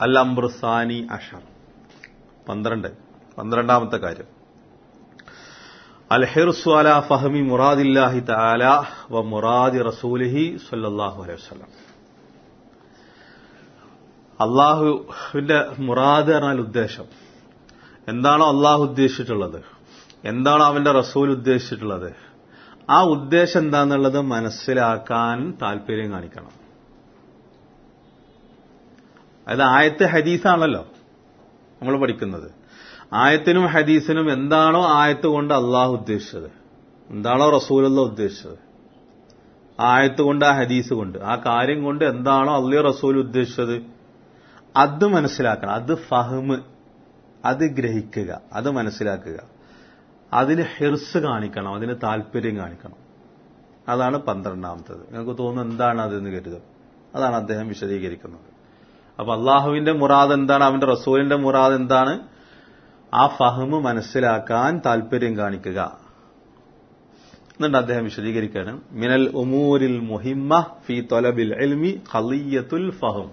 അൽ അംബ്രുസാനി അഷർ പന്ത്രണ്ട് പന്ത്രണ്ടാമത്തെ കാര്യം അൽ ഹിർസു അല ഫഹമി മുറാദില്ലാഹി തആല വ മുറാദി റസൂലിഹി സല്ലല്ലാഹു അലൈഹി വസല്ലം അള്ളാഹുവിന്റെ മുറാദ് പറഞ്ഞാൽ ഉദ്ദേശം എന്താണോ അള്ളാഹു ഉദ്ദേശിച്ചിട്ടുള്ളത് എന്താണോ അവന്റെ റസൂൽ ഉദ്ദേശിച്ചിട്ടുള്ളത് ആ ഉദ്ദേശം എന്താന്നുള്ളത് മനസ്സിലാക്കാൻ താല്പര്യം കാണിക്കണം അത് ആയത്ത് ഹദീസാണല്ലോ നമ്മൾ പഠിക്കുന്നത് ആയത്തിനും ഹദീസിനും എന്താണോ ആയത്ത് കൊണ്ട് അള്ളാഹു ഉദ്ദേശിച്ചത് എന്താണോ റസൂലുള്ള ഉദ്ദേശിച്ചത് ആ ആയത്ത് കൊണ്ട് ആ ഹദീസ് കൊണ്ട് ആ കാര്യം കൊണ്ട് എന്താണോ അള്ളി റസൂൽ ഉദ്ദേശിച്ചത് അത് മനസ്സിലാക്കണം അത് ഫഹ്മ് അത് ഗ്രഹിക്കുക അത് മനസ്സിലാക്കുക അതിന് ഹിർസ് കാണിക്കണം അതിന് താല്പര്യം കാണിക്കണം അതാണ് പന്ത്രണ്ടാമത്തത് നിങ്ങൾക്ക് തോന്നുന്നു എന്താണ് അതെന്ന് കരുതുക അതാണ് അദ്ദേഹം വിശദീകരിക്കുന്നത് അപ്പൊ അള്ളാഹുവിന്റെ മുറാദ് എന്താണ് അവന്റെ റസൂലിന്റെ മുറാദ് എന്താണ് ആ ഫഹ്മ് മനസ്സിലാക്കാൻ താല്പര്യം കാണിക്കുക എന്നുണ്ട് അദ്ദേഹം വിശദീകരിക്കുകയാണ് മിനൽ ഉമൂരിൽ മുഹിമ്മ ഫി തൊലബിൽ എൽമി ഖലിയത്തുൽ ഫഹം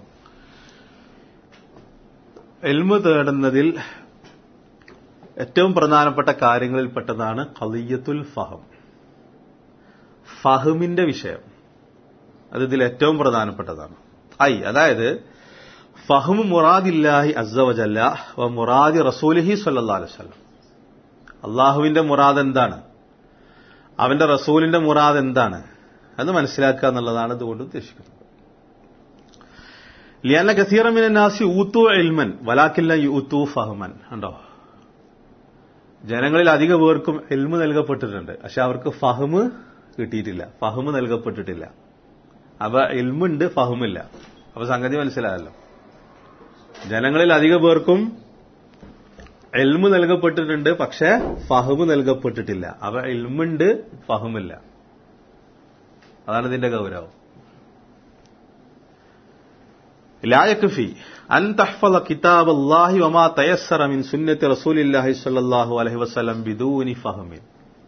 എൽമ് തേടുന്നതിൽ ഏറ്റവും പ്രധാനപ്പെട്ട കാര്യങ്ങളിൽപ്പെട്ടതാണ് ഖലിയത്തുൽ ഫഹം ഫഹമിന്റെ വിഷയം അത് ഇതിൽ ഏറ്റവും പ്രധാനപ്പെട്ടതാണ് ഐ അതായത് ഫഹ്മു മുറാദില്ലാഹി അസ്സവജല്ല വ മുറാദി റസൂലിഹി സല്ലല്ലാഹു അലൈഹി വസല്ലം അള്ളാഹുവിന്റെ മുറാദ് എന്താണ് അവന്റെ റസൂലിന്റെ മുറാദ് എന്താണ് അത് മനസ്സിലാക്കുക എന്നുള്ളതാണ് ഇതുകൊണ്ട് ഉദ്ദേശിക്കുന്നത് ലിയാന കസീറമിന നാസി ഊത്തു എൽമൻ വലാക്കില്ല യൂത്തു ഫഹമൻ ഉണ്ടോ ജനങ്ങളിൽ അധിക പേർക്കും എൽമ് നൽകപ്പെട്ടിട്ടുണ്ട് പക്ഷെ അവർക്ക് ഫഹ്മ് കിട്ടിയിട്ടില്ല ഫഹ്മ് നൽകപ്പെട്ടിട്ടില്ല അവ എൽമുണ്ട് ഫഹമില്ല അപ്പൊ സംഗതി മനസ്സിലായല്ലോ ജനങ്ങളിൽ അധിക പേർക്കും എൽമ് നൽകപ്പെട്ടിട്ടുണ്ട് പക്ഷെ ഫഹമ് നൽകപ്പെട്ടിട്ടില്ല അവ എൽമുണ്ട് ഫഹമില്ല അതാണ് ഇതിന്റെ ഗൗരവം ലായക്ഫി അൻ തഹ്ഫള കിതാബ് അല്ലാഹി വമാ തയസ്സറ മിൻ സുന്നത്തി റസൂലില്ലാഹി സ്വല്ലല്ലാഹു അലൈഹി വസല്ലം ബിദൂനി ഫഹമിൻ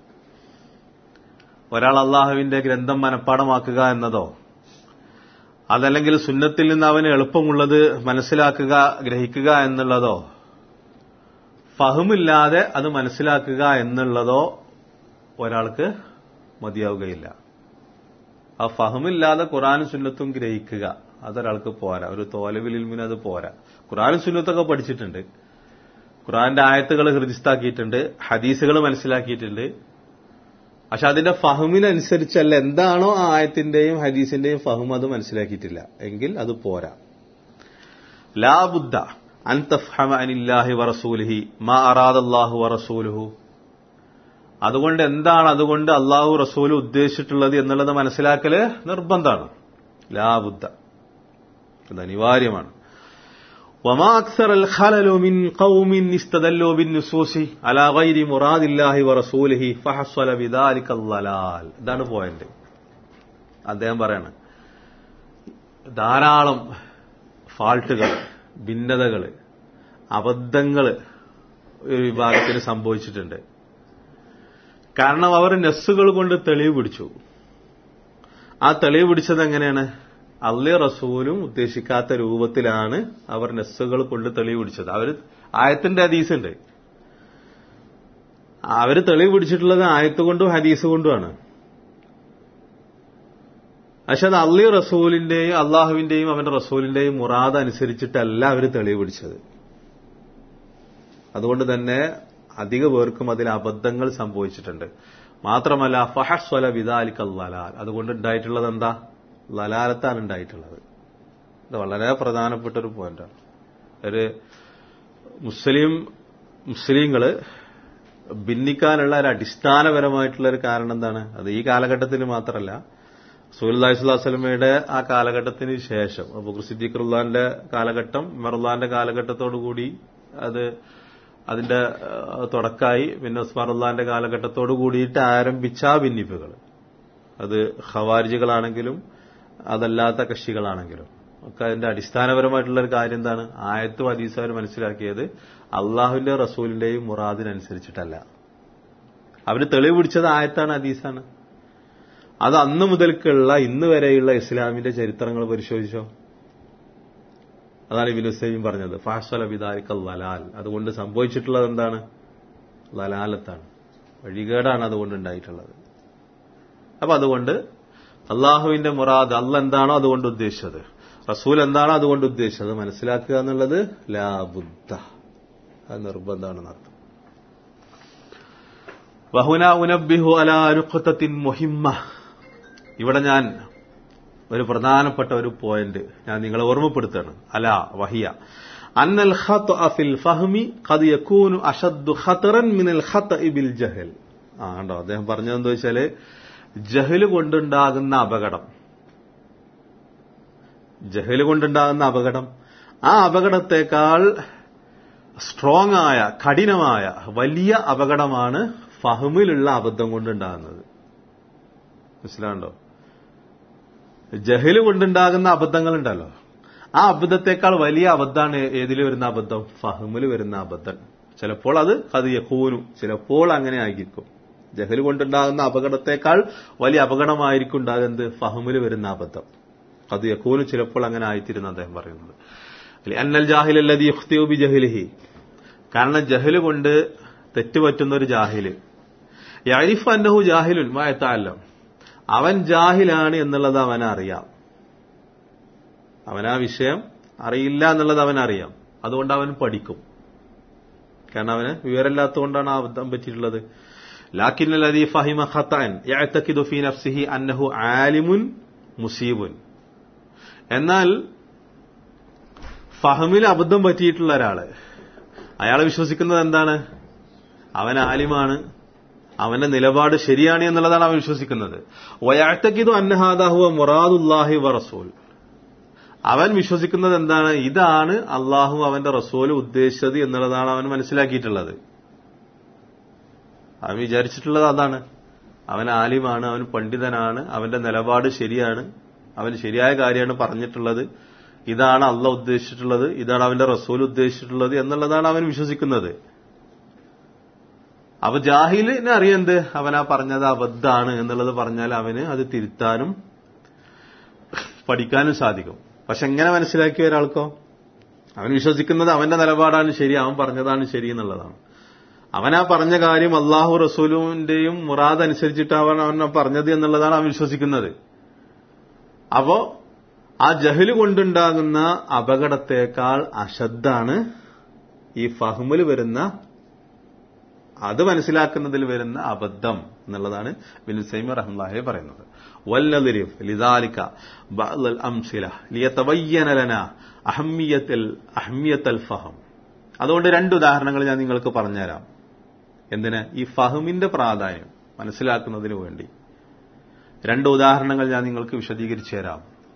ഒരാൾ അള്ളാഹുവിന്റെ ഗ്രന്ഥം മനഃപ്പാടമാക്കുക എന്നതോ അതല്ലെങ്കിൽ സുന്നത്തിൽ നിന്ന് അവന് എളുപ്പമുള്ളത് മനസ്സിലാക്കുക ഗ്രഹിക്കുക എന്നുള്ളതോ ഫഹമില്ലാതെ അത് മനസ്സിലാക്കുക എന്നുള്ളതോ ഒരാൾക്ക് മതിയാവുകയില്ല ആ ഫഹമില്ലാതെ ഖുറാനും സുന്നത്തും ഗ്രഹിക്കുക അതൊരാൾക്ക് പോരാ ഒരു തോലവിൽ ഇൽമിന് അത് പോരാ ഖുറാനും സുന്നത്തൊക്കെ പഠിച്ചിട്ടുണ്ട് ഖുറാന്റെ ആയത്തുകൾ ഹൃദിസ്ഥാക്കിയിട്ടുണ്ട് ഹദീസുകൾ മനസ്സിലാക്കിയിട്ടുണ്ട് പക്ഷെ അതിന്റെ ഫഹമിനനുസരിച്ചല്ല എന്താണോ ആ ആയത്തിന്റെയും ഹദീസിന്റെയും ഫഹം അത് മനസ്സിലാക്കിയിട്ടില്ല എങ്കിൽ അത് പോരാ ലാബുദ്ധ അൻ തഫ്ഹമ അനില്ലാഹി വറസൂലിഹി മാ അറാദല്ലാഹു വറസൂലുഹു അതുകൊണ്ട് എന്താണ് അതുകൊണ്ട് അള്ളാഹു റസൂൽ ഉദ്ദേശിച്ചിട്ടുള്ളത് എന്നുള്ളത് മനസ്സിലാക്കല് നിർബന്ധമാണ് ലാബുദ്ധ ഇത് അനിവാര്യമാണ് وما أكثر الخلل من قوم استدلوا بالنصوص على غير مراد الله ورسوله فحصل بذلك الضلال ഇതാണ് പോയിന്റ് അദ്ദേഹം പറയാണ് ധാരാളം ഫാൾട്ടുകൾ ഭിന്നതകൾ അബദ്ധങ്ങൾ ഒരു വിഭാഗത്തിന് സംഭവിച്ചിട്ടുണ്ട് കാരണം അവർ നെസ്സുകൾ കൊണ്ട് തെളിവ് പിടിച്ചു ആ തെളിവ് പിടിച്ചത് എങ്ങനെയാണ് അള്ളി റസൂലും ഉദ്ദേശിക്കാത്ത രൂപത്തിലാണ് അവർ നെസ്സുകൾ കൊണ്ട് തെളിവ് പിടിച്ചത് അവർ ആയത്തിന്റെ ഹദീസുണ്ട് അവര് തെളിവ് പിടിച്ചിട്ടുള്ളത് ആയത്ത് കൊണ്ടും ഹദീസ് കൊണ്ടുമാണ് പക്ഷെ അത് അള്ളി റസൂലിന്റെയും അള്ളാഹുവിന്റെയും അവന്റെ റസൂലിന്റെയും മുറാദ് അനുസരിച്ചിട്ടല്ല അവർ തെളിവ് പിടിച്ചത് അതുകൊണ്ട് തന്നെ അധിക പേർക്കും അതിൽ അബദ്ധങ്ങൾ സംഭവിച്ചിട്ടുണ്ട് മാത്രമല്ല ഫഹസ്വല വിദാലിക്കൽ ലലാൽ അതുകൊണ്ട് ഉണ്ടായിട്ടുള്ളത് എന്താ ലലാലത്താണ് ഉണ്ടായിട്ടുള്ളത് ഇത് വളരെ പ്രധാനപ്പെട്ട ഒരു പോയിന്റാണ് ഒരു മുസ്ലിം മുസ്ലിങ്ങള് ഭിന്നിക്കാനുള്ള ഒരു അടിസ്ഥാനപരമായിട്ടുള്ള ഒരു കാരണം എന്താണ് അത് ഈ കാലഘട്ടത്തിൽ മാത്രമല്ല സുല്ലാഹി സ്വലാസ്ലമയുടെ ആ കാലഘട്ടത്തിന് ശേഷം അബുഖർ സിദ്ദീഖുല്ലാന്റെ കാലഘട്ടം മെറുല്ലാന്റെ കാലഘട്ടത്തോടുകൂടി അത് അതിന്റെ തുടക്കമായി പിന്നെ ഉസ്മാറുല്ലാന്റെ കാലഘട്ടത്തോടു കൂടിയിട്ട് ആരംഭിച്ച ഭിന്നിപ്പുകൾ അത് ഖവാരിജികളാണെങ്കിലും അതല്ലാത്ത കക്ഷികളാണെങ്കിലും ഒക്കെ അതിന്റെ അടിസ്ഥാനപരമായിട്ടുള്ള ഒരു കാര്യം എന്താണ് ആയത്തും ഹദീസുകാർ മനസ്സിലാക്കിയത് അള്ളാഹുവിന്റെ റസൂലിന്റെയും മുറാദിനനുസരിച്ചിട്ടല്ല അവര് തെളിവ് പിടിച്ചത് ആയത്താണ് ഹദീസാണ് അത് അന്ന് മുതൽക്കുള്ള ഇന്ന് വരെയുള്ള ഇസ്ലാമിന്റെ ചരിത്രങ്ങൾ പരിശോധിച്ചോ അതാണ് ഇബിൻ ഹുസൈൻ പറഞ്ഞത് ഫാഷല ബിദാരിക്കൽ ലലാൽ അതുകൊണ്ട് സംഭവിച്ചിട്ടുള്ളത് എന്താണ് ലലാലത്താണ് വഴികേടാണ് അതുകൊണ്ട് ഉണ്ടായിട്ടുള്ളത് അപ്പൊ അതുകൊണ്ട് അള്ളാഹുവിന്റെ മുറാദ് അല്ല എന്താണോ അതുകൊണ്ട് ഉദ്ദേശിച്ചത് റസൂൽ എന്താണോ അതുകൊണ്ട് ഉദ്ദേശിച്ചത് മനസ്സിലാക്കുക എന്നുള്ളത് ലാബുദ്ധ അത് നിർബന്ധമാണെന്ന് അർത്ഥം വഹുന ഉനബിഹു അല അനുഖത്തത്തിൻ മുഹിമ്മ ഇവിടെ ഞാൻ ഒരു പ്രധാനപ്പെട്ട ഒരു പോയിന്റ് ഞാൻ നിങ്ങളെ ഓർമ്മപ്പെടുത്തുകയാണ് അല വഹിയ അന്നൽ ഖത്അ ഫിൽ ഫഹ്മി ഖദ് യകൂനു അഷദ്ദു ഖതറൻ മിനൽ ഖത്അ ബിൽ ജഹൽ ആ കണ്ടോ അദ്ദേഹം പറഞ്ഞത് എന്താ വെച്ചാല് ജഹല് കൊണ്ടുണ്ടാകുന്ന അപകടം ജഹല് കൊണ്ടുണ്ടാകുന്ന അപകടം ആ അപകടത്തെക്കാൾ സ്ട്രോങ് ആയ കഠിനമായ വലിയ അപകടമാണ് ഫഹമിലുള്ള അബദ്ധം കൊണ്ടുണ്ടാകുന്നത് മനസ്സിലാണ്ടോ ജഹല് കൊണ്ടുണ്ടാകുന്ന അബദ്ധങ്ങളുണ്ടല്ലോ ആ അബദ്ധത്തെക്കാൾ വലിയ അബദ്ധമാണ് ഏതിൽ വരുന്ന അബദ്ധം ഫഹമിൽ വരുന്ന അബദ്ധം ചിലപ്പോൾ അത് അത് യഹൂനു ചിലപ്പോൾ അങ്ങനെ ആയിരിക്കും ജഹൽ കൊണ്ടുണ്ടാകുന്ന അപകടത്തെക്കാൾ വലിയ അപകടമായിരിക്കും ഉണ്ടാകുന്നത് ഫഹമിൽ വരുന്ന അബദ്ധം അത് യക്കൂന് ചിലപ്പോൾ അങ്ങനെ ആയിത്തീരുന്ന അദ്ദേഹം പറയുന്നത് അന്നൽ ജാഹിലല്ലതി യുഖ്തിയുബി ജഹലിഹി കാരണം ജഹല് കൊണ്ട് തെറ്റുപറ്റുന്ന ഒരു ജാഹില് യരിഫ് അന്നഹു ജാഹിലുൻ വായത്താലം അവൻ ജാഹിലാണ് എന്നുള്ളത് അവനറിയാം അവനാ വിഷയം അറിയില്ല എന്നുള്ളത് അവനറിയാം അതുകൊണ്ട് അവൻ പഠിക്കും കാരണം അവന് വിവരമില്ലാത്തതുകൊണ്ടാണ് ആ അബദ്ധം പറ്റിയിട്ടുള്ളത് ലാക്കിൻ الذي فهم خطأ يعتقد في نفسه أنه عالم مصيب എന്നാൽ ഫഹമിൽ അബദ്ധം പറ്റിയിട്ടുള്ള ഒരാള് അയാൾ വിശ്വസിക്കുന്നത് എന്താണ് അവൻ ആലിമാണ് അവന്റെ നിലപാട് ശരിയാണ് എന്നുള്ളതാണ് അവൻ വിശ്വസിക്കുന്നത് വയാഴ്ത്തക്കിതു അന്നഹാദാഹുവ മുറാദുല്ലാഹി വ റസൂൽ അവൻ വിശ്വസിക്കുന്നത് എന്താണ് ഇതാണ് അള്ളാഹു അവന്റെ റസൂല് ഉദ്ദേശിച്ചത് എന്നുള്ളതാണ് അവൻ മനസ്സിലാക്കിയിട്ടുള്ളത് അവൻ വിചാരിച്ചിട്ടുള്ളത് അതാണ് അവൻ ആലിമാണ് അവൻ പണ്ഡിതനാണ് അവന്റെ നിലപാട് ശരിയാണ് അവൻ ശരിയായ കാര്യമാണ് പറഞ്ഞിട്ടുള്ളത് ഇതാണ് അല്ല ഉദ്ദേശിച്ചിട്ടുള്ളത് ഇതാണ് അവന്റെ റസൂൽ ഉദ്ദേശിച്ചിട്ടുള്ളത് എന്നുള്ളതാണ് അവൻ വിശ്വസിക്കുന്നത് അപ്പൊ ജാഹിലിനെ അറിയെന്ത് അവൻ ആ പറഞ്ഞത് അബദ്ധാണ് എന്നുള്ളത് പറഞ്ഞാൽ അവന് അത് തിരുത്താനും പഠിക്കാനും സാധിക്കും പക്ഷെ എങ്ങനെ മനസ്സിലാക്കിയ ഒരാൾക്കോ അവൻ വിശ്വസിക്കുന്നത് അവന്റെ നിലപാടാണ് ശരി അവൻ പറഞ്ഞതാണ് ശരി എന്നുള്ളതാണ് അവൻ ആ പറഞ്ഞ കാര്യം അള്ളാഹു റസൂലുവിന്റെയും മുറാദ് അനുസരിച്ചിട്ട് അവൻ അവൻ പറഞ്ഞത് എന്നുള്ളതാണ് അവൻ വിശ്വസിക്കുന്നത് അപ്പോ ആ ജഹല് കൊണ്ടുണ്ടാകുന്ന അപകടത്തെക്കാൾ അശദ്ധാണ് ഈ ഫഹ്മിൽ വരുന്ന അത് മനസ്സിലാക്കുന്നതിൽ വരുന്ന അബദ്ധം എന്നുള്ളതാണ് ബിൻ സൈമ റഹ്ലാഹെ പറയുന്നത് വല്ലതിരിഫ് ലിദാലിക ബഅൽ അംസില ലിയതബയ്യന ലന അഹമ്മിയത്തൽ അഹമ്മിയത്തൽ ഫഹം അതുകൊണ്ട് രണ്ട് ഉദാഹരണങ്ങൾ ഞാൻ നിങ്ങൾക്ക് പറഞ്ഞുതരാം എന്തിന് ഈ ഫഹമിന്റെ പ്രാധാന്യം മനസ്സിലാക്കുന്നതിന് വേണ്ടി രണ്ട് ഉദാഹരണങ്ങൾ ഞാൻ നിങ്ങൾക്ക് വിശദീകരിച്ചു തരാം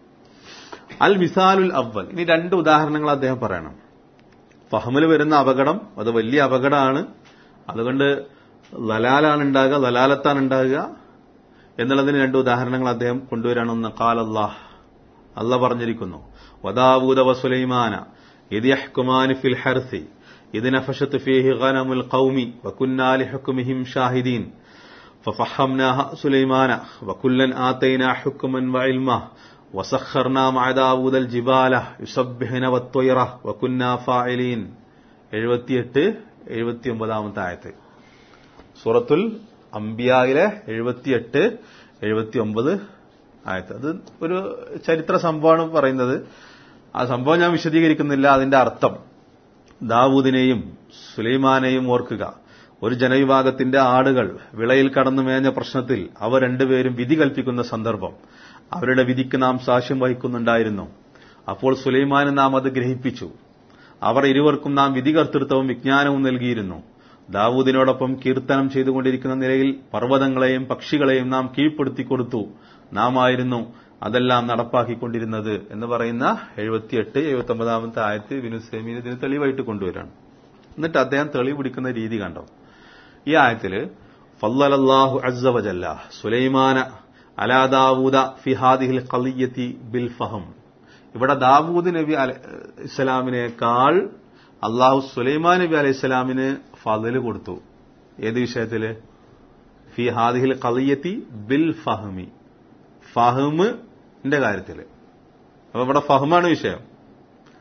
അൽ മിസാലുൽ അവൽ ഇനി രണ്ട് ഉദാഹരണങ്ങൾ അദ്ദേഹം പറയണം ഫഹമിൽ വരുന്ന അപകടം അത് വലിയ അപകടമാണ് അതുകൊണ്ട് ലലാലാണ് ഉണ്ടാകുക ലലാലത്താണ് ഉണ്ടാകുക എന്നുള്ളതിന് രണ്ട് ഉദാഹരണങ്ങൾ അദ്ദേഹം കൊണ്ടുവരാണെന്ന് കാൽ അള്ളാഹ് അല്ല പറഞ്ഞിരിക്കുന്നു വദാവൂദ വസുലൈമാന ഇത് യഹ്കുമാൻ ഫിൽ ഹർസി إذ نفشت فيه غنم القوم وكنا لحكمهم شاهدين ففحمناها سليمان وكلا آتينا حكما وعلما وسخرنا مع داود الجبال يسبحن والطيرة وكنا فاعلين എഴുപത്തിയെട്ട് എഴുപത്തി ഒമ്പതാമത്തെ ആയത്ത് സൂറത്തുൽ അംബിയായിലെ എഴുപത്തിയെട്ട് എഴുപത്തി ഒമ്പത് ആയത്ത് അത് ഒരു ചരിത്ര സംഭവമാണ് പറയുന്നത് ആ സംഭവം ഞാൻ വിശദീകരിക്കുന്നില്ല അതിന്റെ അർത്ഥം ദാവൂദിനെയും സുലൈമാനെയും ഓർക്കുക ഒരു ജനവിഭാഗത്തിന്റെ ആടുകൾ വിളയിൽ കടന്നു മേഞ്ഞ പ്രശ്നത്തിൽ അവർ രണ്ടുപേരും വിധി കൽപ്പിക്കുന്ന സന്ദർഭം അവരുടെ വിധിക്ക് നാം സാക്ഷ്യം വഹിക്കുന്നുണ്ടായിരുന്നു അപ്പോൾ സുലൈമാന് നാം അത് ഗ്രഹിപ്പിച്ചു അവർ ഇരുവർക്കും നാം വിധികർത്തൃത്വവും വിജ്ഞാനവും നൽകിയിരുന്നു ദാവൂദിനോടൊപ്പം കീർത്തനം ചെയ്തുകൊണ്ടിരിക്കുന്ന നിലയിൽ പർവ്വതങ്ങളെയും പക്ഷികളെയും നാം കീഴ്പ്പെടുത്തി കൊടുത്തു നാം ആയിരുന്നു അതെല്ലാം നടപ്പാക്കിക്കൊണ്ടിരുന്നത് എന്ന് പറയുന്ന എഴുപത്തിയെട്ട് എഴുപത്തി ഒമ്പതാമത്തെ ആയത്ത് വിനുസേമീൻ ഇതിന് തെളിവായിട്ട് കൊണ്ടുവരാണ് എന്നിട്ട് അദ്ദേഹം തെളിവ് പിടിക്കുന്ന രീതി കണ്ടോ ഈ ആയത്തില് ഫല്ലല്ലാഹു അസ്സവജല്ല സുലൈമാന അലാ ദാവൂദ ഫിഹാദിഹിൽ ഖലിയത്തി ബിൽ ഫഹം ഇവിടെ ദാവൂദ് നബി ഇസ്ലാമിനേക്കാൾ അള്ളാഹു സുലൈമാൻ നബി അലൈഹി ഇസ്ലാമിന് ഫതില് കൊടുത്തു ഏത് വിഷയത്തില് ഫി ഹാദിഹിൽ ഖലിയത്തി ബിൽ ഫഹമി ഫഹമിന്റെ കാര്യത്തില് അപ്പൊ ഇവിടെ ഫഹമാണ് വിഷയം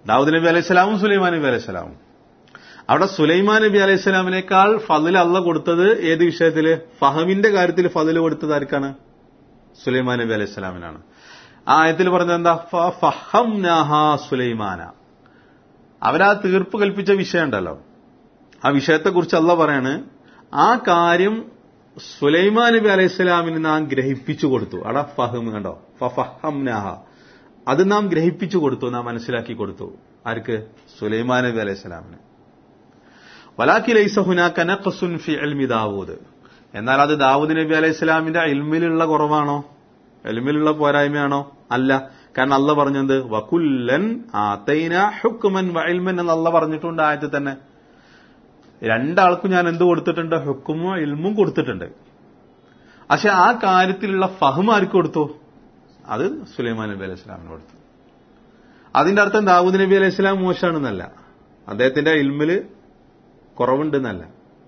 ദാവൂദ് നബി അലൈഹി സ്വലാമും സുലൈമാൻ നബി അലൈഹി സ്വലാമും അവിടെ സുലൈമാൻ നബി അലൈഹി സ്വലാമിനേക്കാൾ ഫതിൽ അല്ല കൊടുത്തത് ഏത് വിഷയത്തില് ഫഹമിന്റെ കാര്യത്തിൽ ഫതിൽ കൊടുത്തത് ആർക്കാണ് സുലൈമാൻ നബി അലൈഹി സ്വലാമിനാണ് ആ ആയത്തിൽ പറഞ്ഞത് എന്താ ഫഹം സുലൈമാന അവരാ തീർപ്പ് കൽപ്പിച്ച വിഷയം ഉണ്ടല്ലോ ആ വിഷയത്തെക്കുറിച്ച് അല്ല പറയാണ് ആ കാര്യം സുലൈമാൻ നബി അലൈഹി സ്വലാമിന് നാം ഗ്രഹിപ്പിച്ചു കൊടുത്തു അടാ ഫഹം കണ്ടോ ഫഹം അത് നാം ഗ്രഹിപ്പിച്ചു കൊടുത്തു നാം മനസ്സിലാക്കി കൊടുത്തു ആർക്ക് സുലൈമാൻ നബി അലൈഹി സ്വലാമിന് വലാക്കി ലൈസഹുന കനഖസുൻ ഫി ഇൽമി ദാവൂദ് എന്നാൽ അത് ദാവൂദ് നബി അലൈഹി സ്വലാമിന്റെ ഇൽമിലുള്ള കുറവാണോ എൽമിലുള്ള പോരായ്മയാണോ അല്ല കാരണം അല്ല പറഞ്ഞത് വകുല്ലൻ ആതൈന ഹുക്കുമൻ വഇൽമൻ എന്ന് അല്ല പറഞ്ഞിട്ടുണ്ട് ആയത്തിൽ തന്നെ രണ്ടാൾക്കും ഞാൻ എന്ത് കൊടുത്തിട്ടുണ്ട് ഹുക്കുമോ ഇൽമും കൊടുത്തിട്ടുണ്ട് പക്ഷെ ആ കാര്യത്തിലുള്ള ഫഹം ആർക്ക് കൊടുത്തു അത് സുലൈമാൻ നബി അലൈഹി സ്വലാമിന് കൊടുത്തു അതിന്റെ അർത്ഥം ദാവൂദ് നബി അലൈഹി സ്വലാം മോശമാണെന്നല്ല അദ്ദേഹത്തിന്റെ ഇൽമില് കുറവുണ്ടെന്നല്ല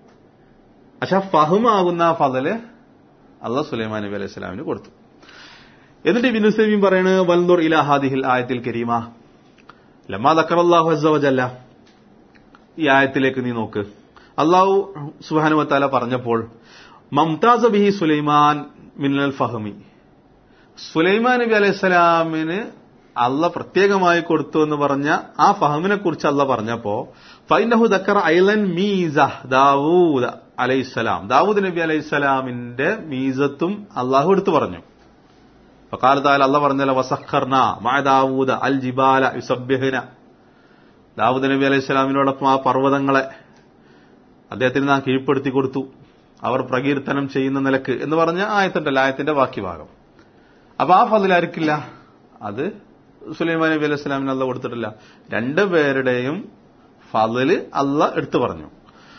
പക്ഷെ ഫഹമാകുന്ന ആ ഫതല് അള്ള സുലൈമാൻ നബി അലൈഹി സ്വലാമിന് കൊടുത്തു എന്നിട്ട് ഇബിനു സലീം പറയുന്നത് വൽദുർ ഇലാ ഹാദിഹിൽ ആയത്തിൽ കരീമ ലമാ ദക്കറല്ലാഹു അസ്സവജല്ല ഈ ആയത്തിലേക്ക് നീ നോക്ക് അള്ളാഹു സുബാനുവത്താല പറഞ്ഞപ്പോൾ മംതാസ ബിഹി സുലൈമാൻ മിന്നൽ ഫഹമി സുലൈമാൻ നബി അലൈഹി സ്വലാമിന് അല്ല പ്രത്യേകമായി കൊടുത്തു എന്ന് പറഞ്ഞ ആ ഫഹമിനെ കുറിച്ച് അല്ല പറഞ്ഞപ്പോ ഫൈനഹു ദക്കർ ഐലൻ മീസ ദാവൂദ് അലൈഹിസ്സലാം ദാവൂദ് നബി അലൈഹിസ്സലാമിന്റെ മീസത്തും അള്ളാഹു എടുത്തു പറഞ്ഞു ഫക്കാലത്താൽ അല്ല പറഞ്ഞല്ലോ വസഖർന മാ ദാവൂദ അൽ ജിബാല യുസബ്യഹന ദാവൂദ് നബി അലൈഹി സ്വലാമിനോടൊപ്പം ആ പർവ്വതങ്ങളെ അദ്ദേഹത്തിന് നാം കീഴ്പ്പെടുത്തി കൊടുത്തു അവർ പ്രകീർത്തനം ചെയ്യുന്ന നിലക്ക് എന്ന് പറഞ്ഞ ആയത്തുണ്ടല്ലോ ആയത്തിന്റെ ബാക്കി ഭാഗം അപ്പൊ ആ ഫതിൽ ആർക്കില്ല അത് സുലൈമാൻ നബി അലൈഹി സ്വലാമിന് അല്ല കൊടുത്തിട്ടില്ല രണ്ടുപേരുടെയും ഫതില് അല്ല എടുത്തു പറഞ്ഞു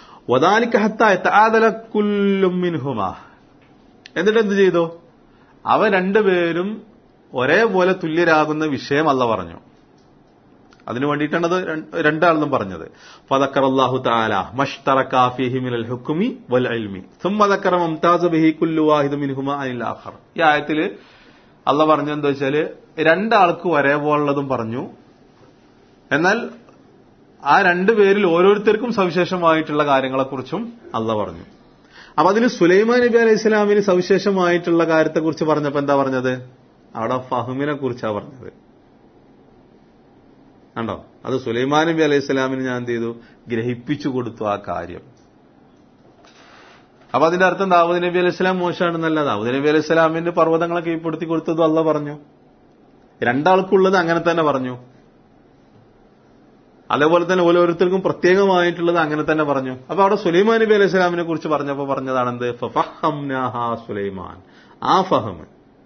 ഒതാലിക്കഹത്തായ എന്നിട്ട് എന്ത് ചെയ്തു അവ രണ്ടുപേരും ഒരേപോലെ തുല്യരാകുന്ന വിഷയം അല്ല പറഞ്ഞു അതിനു വേണ്ടിയിട്ടാണ് അത് രണ്ടാളെന്നും പറഞ്ഞത് ഫദക്കർ അല്ലാഹു തആല മഷ്തറക ഫീഹി മിനൽ ഹുക്മി വൽ ഇൽമി ثم ذكر ممتاز به كل واحد منهما عن الاخر ഈ ആയത്തിൽ അല്ല പറഞ്ഞു എന്താ വെച്ചാല് രണ്ടാൾക്കും ഒരേപോലുള്ളതും പറഞ്ഞു എന്നാൽ ആ രണ്ടുപേരിൽ ഓരോരുത്തർക്കും സവിശേഷമായിട്ടുള്ള കാര്യങ്ങളെക്കുറിച്ചും അല്ല പറഞ്ഞു അപ്പൊ അതിന് സുലൈമാൻ നബി അലൈഹി സ്വലാമിന് സവിശേഷമായിട്ടുള്ള കാര്യത്തെക്കുറിച്ച് പറഞ്ഞപ്പോ എന്താ പറഞ്ഞത് അവിടെ ഫഹമിനെ കുറിച്ചാണ് പറഞ്ഞത് കണ്ടോ അത് സുലൈമാൻ നബി അലൈഹി സ്വലാമിന് ഞാൻ എന്ത് ചെയ്തു ഗ്രഹിപ്പിച്ചു കൊടുത്തു ആ കാര്യം അപ്പൊ അതിന്റെ അർത്ഥം ദാവൂദ് നബി അലൈഹി സ്വലാം മോശമാണെന്നല്ല ദാവൂദ് നബി അലൈഹി സ്വലാമിന്റെ പർവ്വതങ്ങളെ കീഴ്പ്പെടുത്തി കൊടുത്തതും അല്ല പറഞ്ഞു രണ്ടാൾക്കുള്ളത് അങ്ങനെ തന്നെ പറഞ്ഞു അതേപോലെ തന്നെ ഓരോരുത്തർക്കും പ്രത്യേകമായിട്ടുള്ളത് അങ്ങനെ തന്നെ പറഞ്ഞു അപ്പൊ അവിടെ സുലൈമാൻ നബി അലൈഹി സ്വലാമിനെ കുറിച്ച് പറഞ്ഞപ്പോ പറഞ്ഞതാണെന്ത് ഫഹംനാഹ സുലൈമാൻ ആ ഫഹം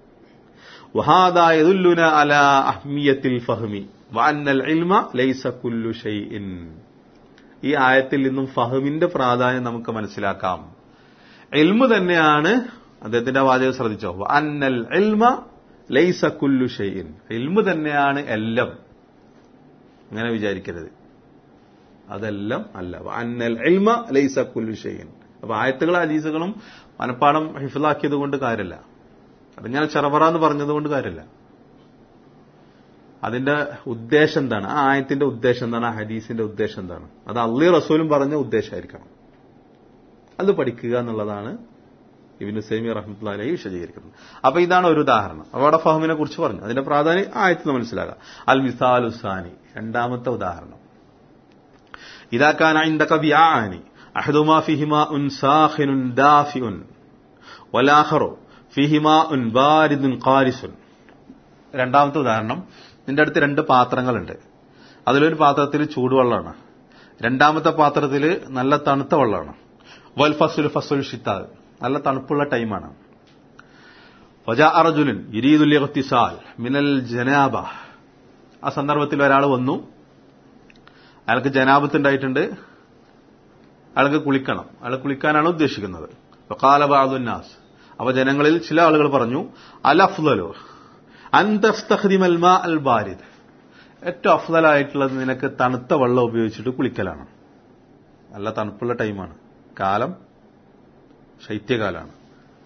വഹാദുല്ലുന അല അഹ്മിയത്തിൽ ഫഹമി വഅന്നൽ ഇൽമ ലൈസ കുല്ലു ഷൈഇൻ ഈ ആയത്തിൽ നിന്നും ഫഹമിന്റെ പ്രാധാന്യം നമുക്ക് മനസ്സിലാക്കാം ഇൽമു തന്നെയാണ് അദ്ദേഹത്തിന്റെ വാചകം ശ്രദ്ധിച്ചോ അന്നൽ ഇൽമ ലൈസ കുല്ലു ഷൈഇൻ ഇൽമു തന്നെയാണ് എല്ലാം അങ്ങനെ വിചാരിക്കരുത് അതെല്ലാം അല്ല അന്നൽ ഇൽമ ലൈസ കുല്ലു ഷൈഇൻ അപ്പൊ ആയത്തുകളും അജീസുകളും മനപ്പാടം ഹിഫിലാക്കിയത് കൊണ്ട് കാര്യമില്ല അത് ഞാൻ ചെറവറ എന്ന് പറഞ്ഞത് കൊണ്ട് കാര്യമില്ല അതിന്റെ ഉദ്ദേശം എന്താണ് ആ ആയത്തിന്റെ ഉദ്ദേശം എന്താണ് ആ ഹദീസിന്റെ ഉദ്ദേശം എന്താണ് അത് അള്ളി റസൂലും പറഞ്ഞ ഉദ്ദേശമായിരിക്കണം അത് പഠിക്കുക എന്നുള്ളതാണ് ഇബിന് സൈമി റഹ്മത്തുള്ളി വിശദീകരിക്കുന്നത് അപ്പൊ ഇതാണ് ഒരു ഉദാഹരണം അവിടെ ഫഹമിനെ കുറിച്ച് പറഞ്ഞു അതിന്റെ പ്രാധാന്യം ആയത്തിന് മനസ്സിലാകാം അൽ മിസാൽ ഉസാനി രണ്ടാമത്തെ ഉദാഹരണം ഇതാക്കാൻ عندك بيعان احدهما فيهما ان ساخن دافئ والاخر فيهما ان بارد قارس രണ്ടാമത്തെ ഉദാഹരണം നിന്റെ അടുത്ത് രണ്ട് പാത്രങ്ങളുണ്ട് അതിലൊരു പാത്രത്തിൽ ചൂടുവെള്ളമാണ് രണ്ടാമത്തെ പാത്രത്തിൽ നല്ല തണുത്ത വെള്ളമാണ് വൽ ഫസുൽ ഫസുൽ ഷിത്താൽ നല്ല തണുപ്പുള്ള ടൈമാണ് ഫജാ അറജുലിൻ ഇരീദുൽ ഇഖ്തിസാൽ മിനൽ ജനാബ ആ സന്ദർഭത്തിൽ ഒരാൾ വന്നു അയാൾക്ക് ജനാബത്ത് ഉണ്ടായിട്ടുണ്ട് അയാൾക്ക് കുളിക്കണം അയാൾ കുളിക്കാനാണ് ഉദ്ദേശിക്കുന്നത് കാലബാദുന്നാസ് അപ്പൊ ജനങ്ങളിൽ ചില ആളുകൾ പറഞ്ഞു അൽ അഫ്ലലോ അന്തസ്തഖ്ദിമൽ മാ അൽ ബാരിദ് ഏറ്റവും അഫ്ലലായിട്ടുള്ളത് നിനക്ക് തണുത്ത വെള്ളം ഉപയോഗിച്ചിട്ട് കുളിക്കലാണ് നല്ല തണുപ്പുള്ള ടൈമാണ് കാലം ശൈത്യകാലാണ്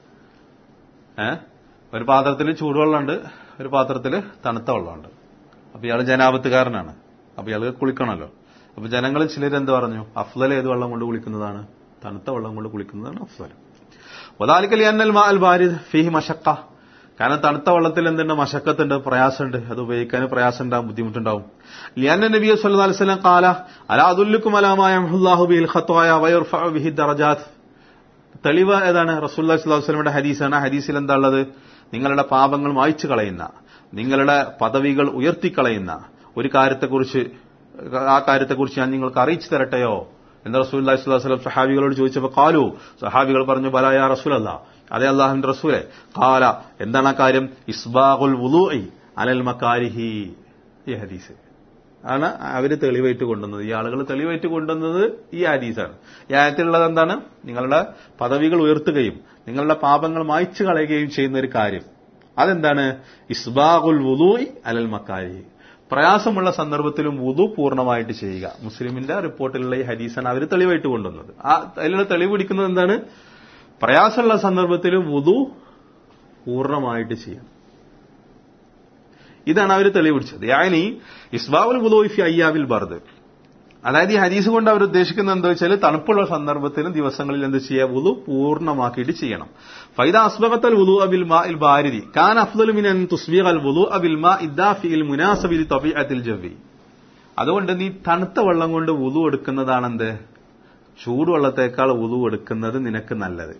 ഏ ഒരു പാത്രത്തിൽ ചൂടുവെള്ളമുണ്ട് ഒരു പാത്രത്തിൽ തണുത്ത വെള്ളമുണ്ട് അപ്പൊ ഇയാൾ ജനാപത്തുകാരനാണ് അപ്പൊ ഇയാൾക്ക് കുളിക്കണമല്ലോ അപ്പൊ ജനങ്ങൾ ചിലർ എന്ത് പറഞ്ഞു അഫ്ലൽ ഏത് വെള്ളം കൊണ്ട് കുളിക്കുന്നതാണ് തണുത്ത വെള്ളം കൊണ്ട് കുളിക്കുന്നതാണ് അഫ്ലൽ വദാലിക്കൽ അന്നൽ മാ അൽ ബാരിദ് ഫീഹി മഷക്ക കാരണം തണുത്ത വെള്ളത്തിൽ എന്തുണ്ട് മഷക്കത്തുണ്ട് പ്രയാസമുണ്ട് അത് ഉപയോഗിക്കാൻ പ്രയാസം ഉണ്ടാവും ബുദ്ധിമുട്ടുണ്ടാവും ലിയാന നബി സല്ലല്ലാഹു അലൈഹി വസല്ലം ഖാല അലാ അദുല്ലുക്കും അലാ മാ യംഹുല്ലാഹു ബിൽ ഖത്വായ വയർഫഉ ബിഹി ദറജാത്ത് തെളിവ് ഏതാണ് റസൂലുള്ളാഹി സ്വല്ലല്ലാഹു അലൈഹി വസല്ലമയുടെ ഹദീസാണ് ഹദീസിൽ എന്താ ഉള്ളത് നിങ്ങളുടെ പാപങ്ങൾ മായ്ച്ചു കളയുന്ന നിങ്ങളുടെ പദവികൾ ഉയർത്തിക്കളയുന്ന ഒരു കാര്യത്തെക്കുറിച്ച് ആ കാര്യത്തെക്കുറിച്ച് ഞാൻ നിങ്ങൾക്ക് അറിയിച്ചു തരട്ടെയോ എന്ന് റസൂൽ വസ്ലം സഹാബികളോട് ചോദിച്ചപ്പോൾ കാലു സഹാബികൾ പറഞ്ഞു ബലായ റസൂലല്ല അതേ അള്ളാഹുന്റെ റസൂലെ കാല എന്താണ് ആ കാര്യം ഇസ്ബാഖുൽ വുലൂഇ അലൽ മക്കാരിഹി ഈ ഹദീസ് ആണ് അവര് തെളിവായിട്ട് കൊണ്ടുവന്നത് ഈ ആളുകൾ തെളിവായിട്ട് കൊണ്ടുവന്നത് ഈ ഹദീസാണ് ഈ ആയത്തിലുള്ളത് എന്താണ് നിങ്ങളുടെ പദവികൾ ഉയർത്തുകയും നിങ്ങളുടെ പാപങ്ങൾ മായ്ച്ചു കളയുകയും ചെയ്യുന്ന ഒരു കാര്യം അതെന്താണ് ഇസ്ബാഖുൽ വുലൂഇ അലൽ മക്കാരിഹി പ്രയാസമുള്ള സന്ദർഭത്തിലും വുതു പൂർണ്ണമായിട്ട് ചെയ്യുക മുസ്ലിമിന്റെ റിപ്പോർട്ടിലുള്ള ഈ ഹദീസാണ് അവർ തെളിവായിട്ട് കൊണ്ടുവന്നത് ആ അതിലുള്ള തെളിവ് പിടിക്കുന്നത് എന്താണ് പ്രയാസമുള്ള സന്ദർഭത്തിലും വുതു പൂർണ്ണമായിട്ട് ചെയ്യാം ഇതാണ് അവർ തെളിവ് പിടിച്ചത് യാനി ഇസ്ബാവുൽ വുദോഫി അയ്യാവിൽ ബർദ് അതായത് ഈ ഹദീസ് കൊണ്ട് അവർ ഉദ്ദേശിക്കുന്നത് എന്താ വെച്ചാൽ തണുപ്പുള്ള സന്ദർഭത്തിലും ദിവസങ്ങളിൽ എന്ത് ചെയ്യുക വുളു പൂർണ്ണമാക്കിയിട്ട് ചെയ്യണം ഫൈദ അസ്ബകത്തൽ വുളു അബിൽ മാ ഇൽ ബാരിദി കാൻ അഫ്ദലു മിൻ അൻ തുസ്ബീഖ അൽ വുളു അബിൽ മാ ഇദ്ദാഫിൽ മുനാസബിൽ തബീഅത്തിൽ ജവി അതുകൊണ്ട് നീ തണുത്ത വെള്ളം കൊണ്ട് വുളു എടുക്കുന്നതാണ് എന്ത് ചൂടുവെള്ളത്തേക്കാൾ വുളു എടുക്കുന്നത് നിനക്ക് നല്ലത്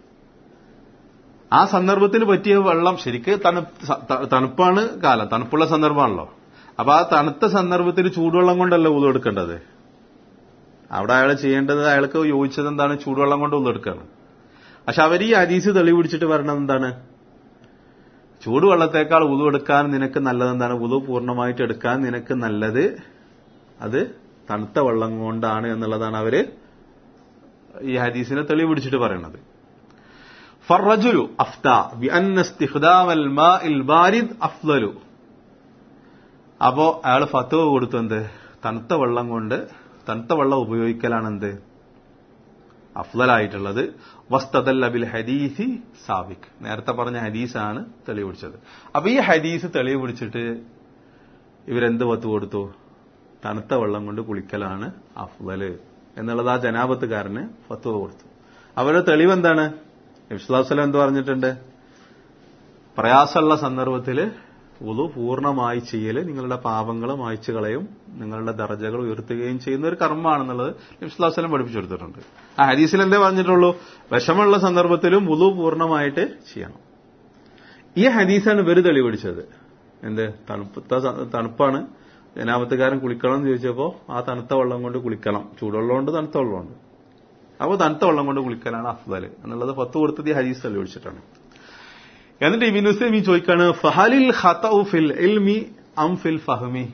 ആ സന്ദർഭത്തിന് പറ്റിയ വെള്ളം ശരിക്ക് തണുപ്പാണ് കാലം തണുപ്പുള്ള സന്ദർഭമാണല്ലോ അപ്പൊ ആ തണുത്ത സന്ദർഭത്തിൽ ചൂടുവെള്ളം കൊണ്ടല്ല വുളു എടുക്കേണ്ടത് അവിടെ അയാൾ ചെയ്യേണ്ടത് അയാൾക്ക് യോജിച്ചത് എന്താണ് ചൂടുവെള്ളം കൊണ്ട് വുളു എടുക്കുകയാണ് പക്ഷെ അവർ ഈ ഹദീസ് തെളിവ് പിടിച്ചിട്ട് പറയണത് എന്താണ് ചൂടുവെള്ളത്തേക്കാൾ വുളു എടുക്കാൻ നിനക്ക് നല്ലത് എന്താണ് വുളു പൂർണ്ണമായിട്ട് എടുക്കാൻ നിനക്ക് നല്ലത് അത് തണുത്ത വെള്ളം കൊണ്ടാണ് എന്നുള്ളതാണ് അവര് ഈ ഹദീസിനെ തെളിവ് പിടിച്ചിട്ട് പറയുന്നത് ഫറജുലു അഫ്ത ബി അന്നസ്തിഖ്ദാമൽ മാഇൽ ബാരിദ് അഫ്ദലു അപ്പോ അയാൾ ഫത്വ കൊടുത്തു എന്ത് തണുത്ത വെള്ളം കൊണ്ട് തണുത്ത വെള്ളം ഉപയോഗിക്കലാണ് എന്ത് അഫ്ലലായിട്ടുള്ളത് വസ്തദൽ അബിൽ ഹദീസി സാബിക് നേരത്തെ പറഞ്ഞ ഹദീസാണ് തെളിവ് പിടിച്ചത് അപ്പൊ ഈ ഹദീസ് തെളിവ് പിടിച്ചിട്ട് ഇവരെന്ത് വത്ത് കൊടുത്തു തണുത്ത വെള്ളം കൊണ്ട് കുളിക്കലാണ് അഫ്ലല് എന്നുള്ളത് ആ ജനാപത്തുകാരന് ഫത്വ കൊടുത്തു അവരുടെ തെളിവ് എന്താണ് നബ്സുല്ലാസ്ലം എന്ത് പറഞ്ഞിട്ടുണ്ട് പ്രയാസമുള്ള സന്ദർഭത്തിൽ ഉളു പൂർണ്ണമായി ചെയ്യൽ നിങ്ങളുടെ പാപങ്ങൾ മായ്ച്ചു കളയും നിങ്ങളുടെ ദർജകൾ ഉയർത്തുകയും ചെയ്യുന്ന ഒരു കർമ്മമാണെന്നുള്ളത് നബ്സുല്ലാസ്ലം പഠിപ്പിച്ചു കൊടുത്തിട്ടുണ്ട് ആ ഹദീസിൽ എന്തേ പറഞ്ഞിട്ടുള്ളൂ വിഷമുള്ള സന്ദർഭത്തിലും ഉളു പൂർണ്ണമായിട്ട് ചെയ്യണം ഈ ഹദീസാണ് ഇവർ തെളിവടിച്ചത് എന്ത് തണുപ്പത്ത തണുപ്പാണ് ജനാപത്തുകാരൻ കുളിക്കണം എന്ന് ചോദിച്ചപ്പോൾ ആ തണുത്ത വെള്ളം കൊണ്ട് കുളിക്കണം ചൂടുവെള്ളമുണ്ട് തണുത്ത വെള്ളമുണ്ട് അപ്പോൾ തണുത്ത വെള്ളം കൊണ്ട് കുളിക്കലാണ് അഫ്ദൽ എന്നുള്ളത് പത്ത് കൊടുത്തത് ഈ ഹദീസ് തെളിവിച്ചിട്ടാണ് എന്നിട്ട് ഇബിൻ ഹുസൈമി ചോദിക്കാണ് ഫഹലിൽ ഖതഉ ഫിൽ ഇൽമി അം ഫിൽ ഫഹ്മി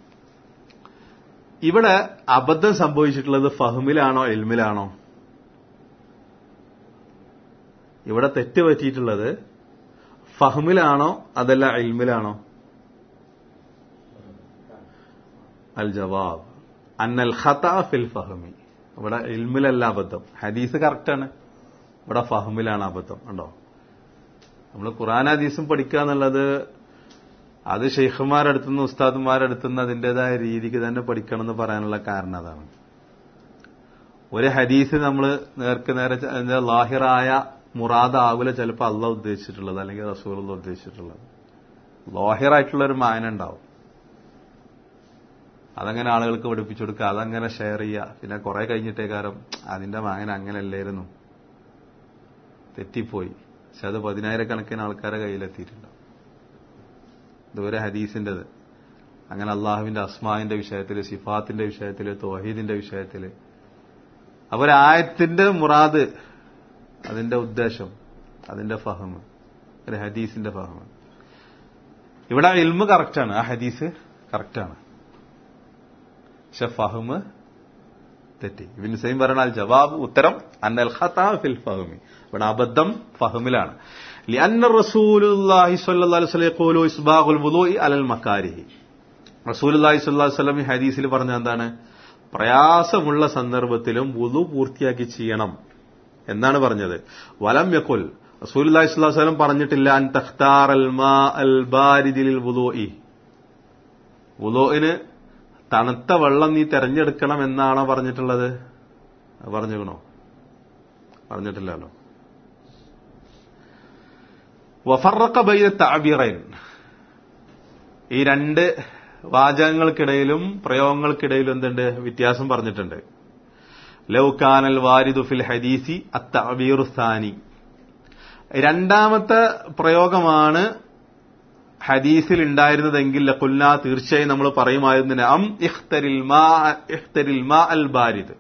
ഇവിടെ അബദ്ധം സംഭവിച്ചിട്ടുള്ളത് ഫഹ്മിലാണോ ഇൽമിലാണോ ഇവിടെ തെറ്റ് പറ്റിയിട്ടുള്ളത് ഫഹ്മിലാണോ അതല്ല ഇൽമിലാണോ അൽ ജവാബ് അന്നൽ ഖത ഫിൽ ഫഹ്മി ഇവിടെ ഇൽമിലല്ല അബദ്ധം ഹദീസ് കറക്റ്റാണ് ഇവിടെ ഫഹ്മിലാണ് അബദ്ധം ഉണ്ടോ നമ്മൾ ഖുറാൻ ഹദീസും പഠിക്കുക എന്നുള്ളത് അത് ഷെയ്ഖുമാരടുത്തുനിന്ന് ഉസ്താദുമാരടുത്തുനിന്ന് അതിൻ്റെതായ രീതിക്ക് തന്നെ പഠിക്കണം എന്ന് പറയാനുള്ള കാരണം അതാണ് ഒരു ഹദീസ് നമ്മൾ നേർക്ക് നേരെ അതിന്റെ ലാഹിറായ മുറാദ് ആകുല ചിലപ്പോൾ അള്ള ഉദ്ദേശിച്ചിട്ടുള്ളത് അല്ലെങ്കിൽ റസൂലുള്ള ഉദ്ദേശിച്ചിട്ടുള്ളത് ലാഹിറായിട്ടുള്ള ഒരു മായന ഉണ്ടാവും അതങ്ങനെ ആളുകൾക്ക് പഠിപ്പിച്ചു കൊടുക്കുക അതങ്ങനെ ഷെയർ ചെയ്യുക പിന്നെ കുറെ കഴിഞ്ഞിട്ടേ കാരം അതിന്റെ മായന അങ്ങനെ അല്ലായിരുന്നു തെറ്റിപ്പോയി പക്ഷെ അത് പതിനായിരക്കണക്കിന് ആൾക്കാരെ കയ്യിലെത്തിയിട്ടുണ്ട് ഇതൊരു ഹദീസിൻ്റെത് അങ്ങനെ അള്ളാഹുവിന്റെ അസ്മാവിന്റെ വിഷയത്തിൽ സിഫാത്തിന്റെ വിഷയത്തിൽ തോഹീദിന്റെ വിഷയത്തിൽ അപ്പോൾ ആയത്തിന്റെ മുറാദ് അതിന്റെ ഉദ്ദേശം അതിന്റെ ഫഹമ് ഒരു ഹദീസിന്റെ ഫഹമ് ഇവിടെ ഇൽമ് കറക്റ്റാണ് ആ ഹദീസ് കറക്റ്റാണ് പക്ഷെ ഫഹമ് തെറ്റി ഇബിൻ സൈം പറഞ്ഞാൽ ജവാബ് ഉത്തരം അന്നൽ ഖതാ ഫിൽ ഫഹമി ഇവിടെ അബദ്ധം ഫഹമിലാണ് ലിഅന്ന റസൂലുള്ളാഹി സ്വല്ലല്ലാഹു അലൈഹി വസല്ലം യഖൂലു ഇസ്ബാഗുൽ വുദൂഇ അലൽ മക്കാരിഹി റസൂലുള്ളാഹി സ്വല്ലല്ലാഹു അലൈഹി വസല്ലം ഈ ഹദീസിൽ പറഞ്ഞ എന്താണ് പ്രയാസമുള്ള സന്ദർഭത്തിലും വുദു പൂർത്തിയാക്കി ചെയ്യണം എന്നാണ് പറഞ്ഞത് വലം യഖുൽ റസൂലുള്ളാഹി സ്വല്ലല്ലാഹു അലൈഹി വസല്ലം പറഞ്ഞിട്ടില്ല അൻ തഖ്താർ അൽ മാ അൽ ബാരിദിൽ വുദൂഇ വുദൂഇന് തണുത്ത വെള്ളം നീ തെരഞ്ഞെടുക്കണം എന്നാണോ പറഞ്ഞിട്ടുള്ളത് അത് പറഞ്ഞിക്കണോ പറഞ്ഞിട്ടില്ലല്ലോ വഫറക്ക ബൈന താബിറൈൻ ഈ രണ്ട് വാചകങ്ങൾക്കിടയിലും പ്രയോഗങ്ങൾക്കിടയിലും എന്തുണ്ട് വ്യത്യാസം പറഞ്ഞിട്ടുണ്ട് ലൗകാനൽ വാരിദു ഫിൽ ഹദീസി അത്തബീറുസ്ഥാനി രണ്ടാമത്തെ പ്രയോഗമാണ് ഹദീസിൽ ഉണ്ടായിരുന്നതെങ്കിൽ ലഖുല്ല തീർച്ചയായും നമ്മൾ പറയുമായിരുന്നില്ല അം ഇഖ്തരിൽ മാ ഇഖ്തരിൽ മാ അൽ ബാരിദ്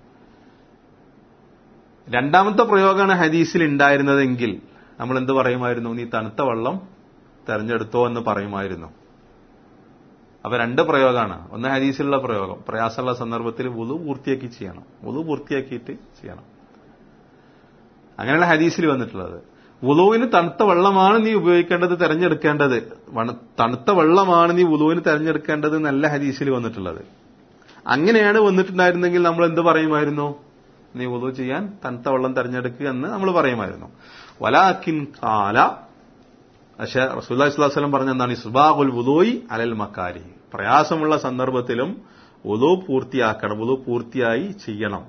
രണ്ടാമത്തെ പ്രയോഗമാണ് ഹദീസിൽ ഉണ്ടായിരുന്നതെങ്കിൽ നമ്മൾ എന്ത് പറയുമായിരുന്നു നീ തണുത്ത വെള്ളം തെരഞ്ഞെടുത്തോ എന്ന് പറയുമായിരുന്നു അപ്പൊ രണ്ട് പ്രയോഗമാണ് ഒന്ന് ഹദീസിലുള്ള പ്രയോഗം പ്രയാസമുള്ള സന്ദർഭത്തിൽ വുളു പൂർത്തിയാക്കി ചെയ്യണം വുളു പൂർത്തിയാക്കിയിട്ട് ചെയ്യണം അങ്ങനെയുള്ള ഹദീസിൽ വന്നിട്ടുള്ളത് വുളുവിന് തണുത്ത വെള്ളമാണ് നീ ഉപയോഗിക്കേണ്ടത് തെരഞ്ഞെടുക്കേണ്ടത് തണുത്ത വെള്ളമാണ് നീ വുളുവിന് തെരഞ്ഞെടുക്കേണ്ടത് നല്ല ഹദീസിൽ വന്നിട്ടുള്ളത് അങ്ങനെയാണ് വന്നിട്ടുണ്ടായിരുന്നെങ്കിൽ നമ്മൾ എന്ത് പറയുമായിരുന്നു നീ വുളു ചെയ്യാൻ തണുത്ത വെള്ളം തെരഞ്ഞെടുക്കുക എന്ന് നമ്മൾ പറയുമായിരുന്നു വലാക്കിൻ കാല പക്ഷെ റസൂല്ലാ സ്വലം പറഞ്ഞ എന്താണ് സുബാഖുൽ വുദോയി അലൽ മക്കാരി പ്രയാസമുള്ള സന്ദർഭത്തിലും വുദു പൂർത്തിയാക്കണം വുദു പൂർത്തിയായി ചെയ്യണം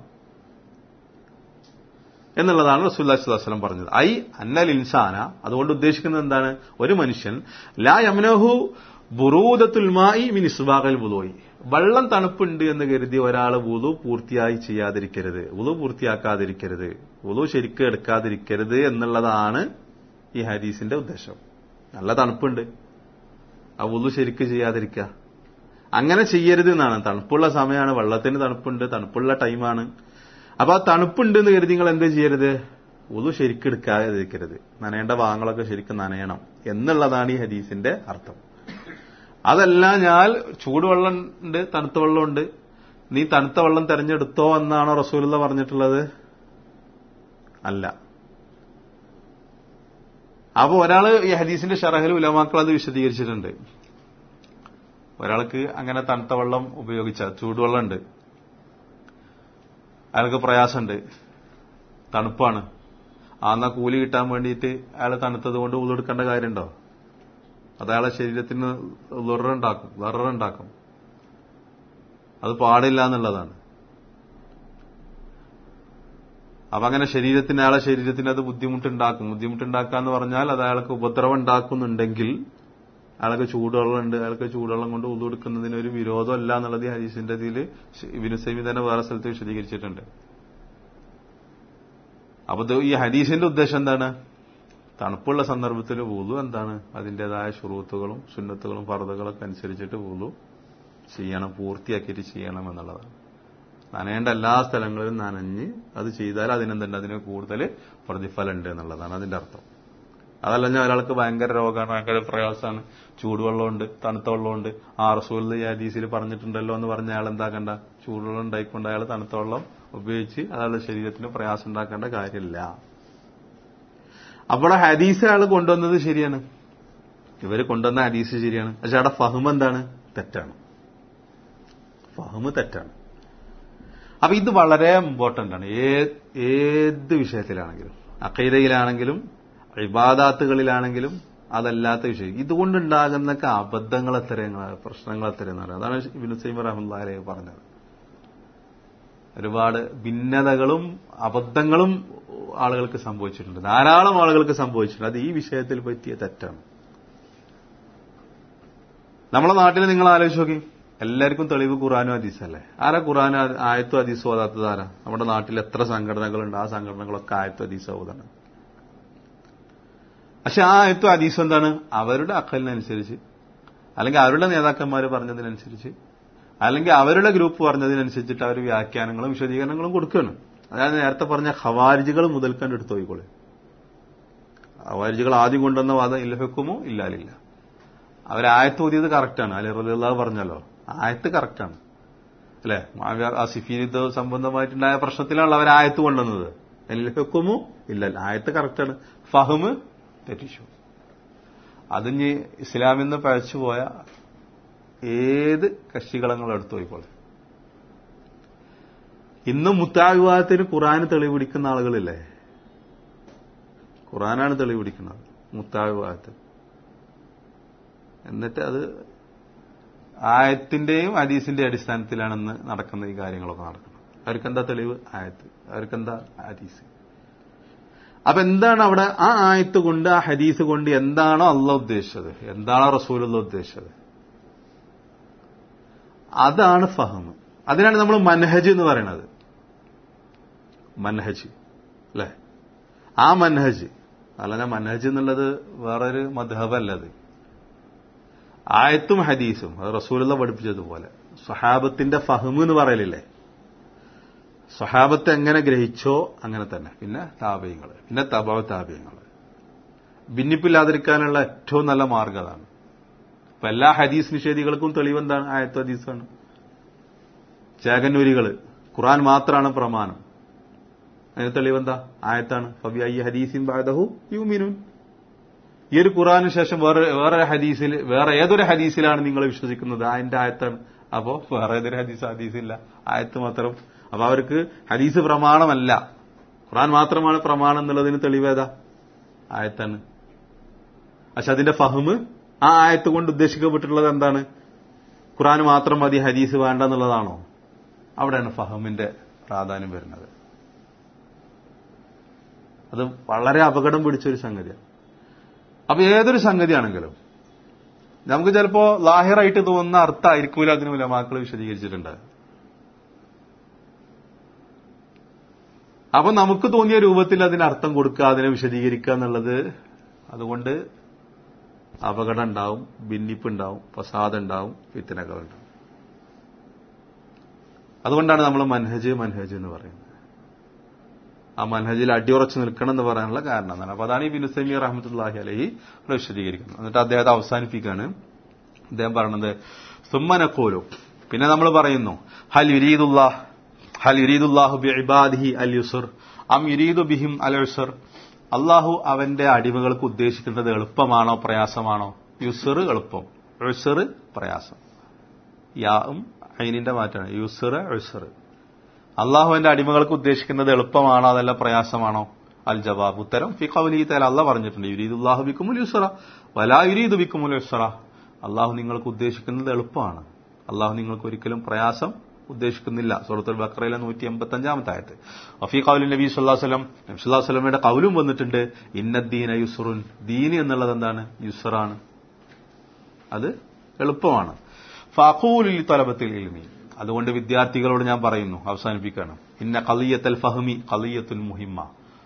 എന്നുള്ളതാണ് റസൂല്ലാ സ്വലം പറഞ്ഞത് ഐ അന്നൽ ഇൻസാന അതുകൊണ്ട് ഉദ്ദേശിക്കുന്നത് എന്താണ് ഒരു മനുഷ്യൻ ലാ യമനഹു ബുറൂദത്തുൽമായി മിൻ ഇസ്ബാഖൽ വുദോയി വെള്ളം തണുപ്പുണ്ട് എന്ന് കരുതി ഒരാൾ വുളു പൂർത്തിയായി ചെയ്യാതിരിക്കരുത് വുളു പൂർത്തിയാക്കാതിരിക്കരുത് വുളു ശരിക്കും എടുക്കാതിരിക്കരുത് എന്നുള്ളതാണ് ഈ ഹദീസിന്റെ ഉദ്ദേശം നല്ല തണുപ്പുണ്ട് ആ വുളു ശരിക്ക് ചെയ്യാതിരിക്കുക അങ്ങനെ ചെയ്യരുത് എന്നാണ് തണുപ്പുള്ള സമയമാണ് വെള്ളത്തിന് തണുപ്പുണ്ട് തണുപ്പുള്ള ടൈമാണ് അപ്പൊ ആ തണുപ്പുണ്ട് എന്ന് കരുതി നിങ്ങൾ എന്ത് ചെയ്യരുത് വുളു ശരിക്കും എടുക്കാതിരിക്കരുത് നനയേണ്ട ഭാഗങ്ങളൊക്കെ ശരിക്കും നനയണം എന്നുള്ളതാണ് ഈ ഹദീസിന്റെ അർത്ഥം അതല്ല ഞാൻ ചൂടുവെള്ളം ഉണ്ട് തണുത്ത വെള്ളമുണ്ട് നീ തണുത്ത വെള്ളം തെരഞ്ഞെടുത്തോ എന്നാണോ റസൂലുള്ള പറഞ്ഞിട്ടുള്ളത് അല്ല അപ്പൊ ഒരാള് ഈ ഹദീസിന്റെ ഷറഹൽ ഉലമാക്കൾ അത് വിശദീകരിച്ചിട്ടുണ്ട് ഒരാൾക്ക് അങ്ങനെ തണുത്ത വെള്ളം ഉപയോഗിച്ച ചൂടുവെള്ളം ഉണ്ട് അയാൾക്ക് പ്രയാസമുണ്ട് തണുപ്പാണ് ആന്ന കൂലി കിട്ടാൻ വേണ്ടിയിട്ട് അയാൾ തണുത്തത് കൊണ്ട് ഉള്ളെടുക്കേണ്ട കാര്യമുണ്ടോ അത് അയാളെ ശരീരത്തിന് ലുറുണ്ടാക്കും ലറുണ്ടാക്കും അത് പാടില്ല എന്നുള്ളതാണ് അപ്പൊ അങ്ങനെ ശരീരത്തിന് അയാളെ ശരീരത്തിന് അത് ബുദ്ധിമുട്ടുണ്ടാക്കും ബുദ്ധിമുട്ടുണ്ടാക്കുക എന്ന് പറഞ്ഞാൽ അത് അയാൾക്ക് ഉപദ്രവം ഉണ്ടാക്കുന്നുണ്ടെങ്കിൽ അയാൾക്ക് ചൂടുവെള്ളം ഉണ്ട് അയാൾക്ക് ചൂടുവെള്ളം കൊണ്ട് ഉതുകൊടുക്കുന്നതിന് ഒരു വിരോധമല്ല എന്നുള്ളത് ഈ ഹരീസിന്റെ ഇതിൽ ഇബിനുസൈമി തന്നെ വേറെ സ്ഥലത്ത് വിശദീകരിച്ചിട്ടുണ്ട് അപ്പൊ ഈ ഹദീസിന്റെ ഉദ്ദേശം എന്താണ് തണുപ്പുള്ള സന്ദർഭത്തിൽ വൂലു എന്താണ് അതിന്റേതായ ഷുറൂത്തുകളും സുന്നത്തുകളും ഫർദകളൊക്കെ അനുസരിച്ചിട്ട് വൂലു ചെയ്യണം പൂർത്തിയാക്കിയിട്ട് ചെയ്യണം എന്നുള്ളതാണ് നനയേണ്ട എല്ലാ സ്ഥലങ്ങളിലും നനഞ്ഞ് അത് ചെയ്താൽ അതിനെന്തുണ്ട് അതിന് കൂടുതൽ പ്രതിഫലം ഉണ്ട് എന്നുള്ളതാണ് അതിന്റെ അർത്ഥം അതല്ല ഞാൻ ഒരാൾക്ക് ഭയങ്കര രോഗമാണ് ഭയങ്കര പ്രയാസമാണ് ചൂടുവെള്ളമുണ്ട് തണുത്ത വെള്ളമുണ്ട് ആ റസൂലിൽ ഈ ഹദീസിൽ പറഞ്ഞിട്ടുണ്ടല്ലോ എന്ന് പറഞ്ഞ അയാൾ എന്താക്കണ്ട ചൂടുവെള്ളം ഉണ്ടായിക്കൊണ്ട് അയാൾ തണുത്ത വെള്ളം ഉപയോഗിച്ച് അയാളുടെ ശരീരത്തിന് പ്രയാസം ഉണ്ടാക്കേണ്ട കാര്യമില്ല അവിടെ ഹദീസ് അയാൾ കൊണ്ടുവന്നത് ശരിയാണ് ഇവർ കൊണ്ടുവന്ന ഹദീസ് ശരിയാണ് പക്ഷെ അവിടെ ഫഹം എന്താണ് തെറ്റാണ് ഫഹമ് തെറ്റാണ് അപ്പൊ ഇത് വളരെ ഇമ്പോർട്ടന്റ് ആണ് ഏത് വിഷയത്തിലാണെങ്കിലും അക്കൈതയിലാണെങ്കിലും ഇബാദാത്തുകളിലാണെങ്കിലും അതല്ലാത്ത വിഷയം ഇതുകൊണ്ടുണ്ടാകുന്നൊക്കെ അബദ്ധങ്ങൾ എത്രയാണ് പ്രശ്നങ്ങൾ എത്രയെന്ന് അതാണ് ഇബിൻ സൈമർ അഹമ്മദ് പറഞ്ഞത് ഒരുപാട് ഭിന്നതകളും അബദ്ധങ്ങളും ആളുകൾക്ക് സംഭവിച്ചിട്ടുണ്ട് ധാരാളം ആളുകൾക്ക് സംഭവിച്ചിട്ടുണ്ട് അത് ഈ വിഷയത്തിൽ പറ്റിയ തെറ്റാണ് നമ്മളെ നാട്ടിൽ നിങ്ങൾ ആലോചിച്ച് നോക്കി എല്ലാവർക്കും തെളിവ് ഖുറാനും ഹദീസല്ലേ ആരാ ഖുറാൻ ആയത്തും ഹദീസ് ഓതാത്തത് ആരാ നമ്മുടെ നാട്ടിൽ എത്ര സംഘടനകളുണ്ട് ആ സംഘടനകളൊക്കെ ആയത്തും ഹദീസ് ഓതാണ് പക്ഷെ ആ ആയത്തും ഹദീസും എന്താണ് അവരുടെ അക്കലിനനുസരിച്ച് അല്ലെങ്കിൽ അവരുടെ നേതാക്കന്മാർ പറഞ്ഞതിനനുസരിച്ച് അല്ലെങ്കിൽ അവരുടെ ഗ്രൂപ്പ് പറഞ്ഞതിനനുസരിച്ചിട്ട് അവർ വ്യാഖ്യാനങ്ങളും വിശദീകരണങ്ങളും കൊടുക്കുകയാണ് അതായത് നേരത്തെ പറഞ്ഞ ഖവാരിജുകൾ മുതൽക്കണ്ട് എടുത്തു പോയിക്കോളെ ഖവാരിജുകൾ ആദ്യം കൊണ്ടുവന്ന വാദം ഇല്ലഹക്കുമോ ഇല്ലാലില്ല അവരായത്ത് ഓതിയത് കറക്റ്റാണ് അല്ലെ റലിള്ളാഹ് പറഞ്ഞല്ലോ ആയത്ത് കറക്റ്റാണ് അല്ലെ ആ സിഫീനിത് സംബന്ധമായിട്ടുണ്ടായ പ്രശ്നത്തിലാണ് അവർ ആയത്ത് കൊണ്ടുവന്നത് ഇല്ലഹക്കുമോ ഇല്ല ആയത്ത് കറക്റ്റാണ് ഫഹമ് തെറ്റിച്ചു അതിഞ്ഞ് ഇസ്ലാമിൽ നിന്ന് പഴച്ചുപോയ ഏത് കക്ഷികളങ്ങൾ എടുത്തു പോയിക്കോളെ ഇന്നും മുത്താവിവാദത്തിന് ഖുറാന് തെളിവ് പിടിക്കുന്ന ആളുകളില്ലേ ഖുറാനാണ് തെളിവ് പിടിക്കുന്നത് മുത്താവിവാദത്തിന് എന്നിട്ട് അത് ആയത്തിന്റെയും ഹദീസിന്റെ അടിസ്ഥാനത്തിലാണെന്ന് നടക്കുന്ന ഈ കാര്യങ്ങളൊക്കെ നടക്കുന്നത് അവർക്കെന്താ തെളിവ് ആയത്ത് അവർക്കെന്താ ഹദീസ് അപ്പൊ എന്താണ് അവിടെ ആ ആയത്ത് കൊണ്ട് ആ ഹദീസ് കൊണ്ട് എന്താണോ അല്ല ഉദ്ദേശിച്ചത് എന്താണോ റസൂലുള്ള ഉദ്ദേശിച്ചത് അതാണ് ഫഹമ് അതിനാണ് നമ്മൾ മൻഹജ് എന്ന് പറയുന്നത് മൻഹജ് അല്ലെ ആ മൻഹജ് അല്ല മൻഹജ് എന്നുള്ളത് വേറൊരു മധബല്ല അത് ആയത്തും ഹദീസും അത് റസൂലുള്ള പഠിപ്പിച്ചതുപോലെ സ്വഹാബത്തിന്റെ ഫഹമ് എന്ന് പറയലില്ലേ സ്വഹാബത്ത് എങ്ങനെ ഗ്രഹിച്ചോ അങ്ങനെ തന്നെ പിന്നെ താപയങ്ങൾ പിന്നെ തബ താപയങ്ങൾ ഭിന്നിപ്പില്ലാതിരിക്കാനുള്ള ഏറ്റവും നല്ല മാർഗം അതാണ് ഇപ്പൊ എല്ലാ ഹദീസ് നിഷേധികൾക്കും തെളിവെന്താണ് ആയത്ത് ഹദീസാണ് ചേകന്നൂരികള് ഖുറാൻ മാത്രമാണ് പ്രമാണം അതിന് തെളിവെന്താ ആയത്താണ് ഫബി ഐ ഹദീസിൻ ബാദഹു യുമിനുൻ ഈ ഒരു ഖുറാന് ശേഷം വേറെ വേറെ ഹദീസിൽ വേറെ ഏതൊരു ഹദീസിലാണ് നിങ്ങൾ വിശ്വസിക്കുന്നത് അതിന്റെ ആയത്താണ് അപ്പോ വേറെ ഏതൊരു ഹദീസ് ഹദീസില്ല ആയത്ത് മാത്രം അപ്പൊ അവർക്ക് ഹദീസ് പ്രമാണമല്ല ഖുറാൻ മാത്രമാണ് പ്രമാണം എന്നുള്ളതിന് തെളിവേതാ ആയത്താണ് പക്ഷെ അതിന്റെ ഫഹ്മ് ആ ആയത്ത് കൊണ്ട് ഉദ്ദേശിക്കപ്പെട്ടിട്ടുള്ളത് എന്താണ് ഖുറാൻ മാത്രം മതി ഹദീസ് വേണ്ട എന്നുള്ളതാണോ അവിടെയാണ് ഫഹമിന്റെ പ്രാധാന്യം വരുന്നത് അത് വളരെ അപകടം പിടിച്ചൊരു സംഗതിയാണ് അപ്പൊ ഏതൊരു സംഗതിയാണെങ്കിലും നമുക്ക് ചിലപ്പോ ലാഹിറായിട്ട് തോന്നുന്ന അർത്ഥമായിരിക്കൂല അതിന് ഉലമാക്കൾ വിശദീകരിച്ചിട്ടുണ്ട് അപ്പൊ നമുക്ക് തോന്നിയ രൂപത്തിൽ അതിന് അർത്ഥം കൊടുക്കുക അതിനെ വിശദീകരിക്കുക എന്നുള്ളത് അതുകൊണ്ട് അപകടം ഉണ്ടാവും ഭിന്നിപ്പ് ഉണ്ടാവും ഫസാദ് ഉണ്ടാവും ഫിത്തനകൾ ഉണ്ടാവും അതുകൊണ്ടാണ് നമ്മൾ മൻഹജ് മൻഹജ് എന്ന് പറയുന്നത് ആ മൻഹജിൽ അടിയുറച്ച് നിൽക്കണം എന്ന് പറയാനുള്ള കാരണം എന്താണ് അപ്പൊ അതാണ് ഈ ബിനുസൈമി റഹമത്തുല്ലാഹി അലഹി വിശദീകരിക്കുന്നത് എന്നിട്ട് അദ്ദേഹത്തെ അവസാനിപ്പിക്കാണ് അദ്ദേഹം പറയുന്നത് സുമ്മനക്കോലു പിന്നെ നമ്മൾ പറയുന്നു ഹൽ യുരീദുല്ലാഹ് ഹൽ യുരീദുല്ലാഹു ബി ഇബാദിഹി അൽ യുസുർ അം യുരീദു ബിഹിം അൽ യുസുർ അള്ളാഹു അവന്റെ അടിമകൾക്ക് ഉദ്ദേശിക്കുന്നത് എളുപ്പമാണോ പ്രയാസമാണോ യുസർ എളുപ്പം യുസർ പ്രയാസം യാവും അയിനിന്റെ മാറ്റാണ് യുസർ യുസർ അള്ളാഹുവിന്റെ അടിമകൾക്ക് ഉദ്ദേശിക്കുന്നത് എളുപ്പമാണോ അതല്ല പ്രയാസമാണോ അൽ ജവാബ് ഉത്തരം ഫി കവലി തല അല്ല പറഞ്ഞിട്ടുണ്ട് യുരീദുല്ലാഹു ബിക്കുമുൽ യുസറ വലാ യുരീദു ബിക്കുമുൽ യുസറ അള്ളാഹു നിങ്ങൾക്ക് ഉദ്ദേശിക്കുന്നത് എളുപ്പമാണ് അള്ളാഹു നിങ്ങൾക്ക് ഒരിക്കലും പ്രയാസം ഉദ്ദേശിക്കുന്നില്ല സൂറത്തുൽ ബക്രയിലെ നൂറ്റി എൺപത്തി അഞ്ചാമത്തെ ആയത്ത് വഫീ കൗലു നബി സുല്ലാസ്ലം നബി സുല്ലാസ്ലമയുടെ കൗലും വന്നിട്ടുണ്ട് ഇന്നദ്ദീന യുസുറുൻ ദീനി എന്നുള്ളത് എന്താണ് യുസറാണ് അത് എളുപ്പമാണ് ഫാഖൂലി തലബത്തിൽ ഇൽമി അതുകൊണ്ട് വിദ്യാർത്ഥികളോട് ഞാൻ പറയുന്നു അവസാനിപ്പിക്കുകയാണ് ഇന്ന കളിയത്തൽ ഫഹമി കളിയത്തുൽ മുഹിമ്മ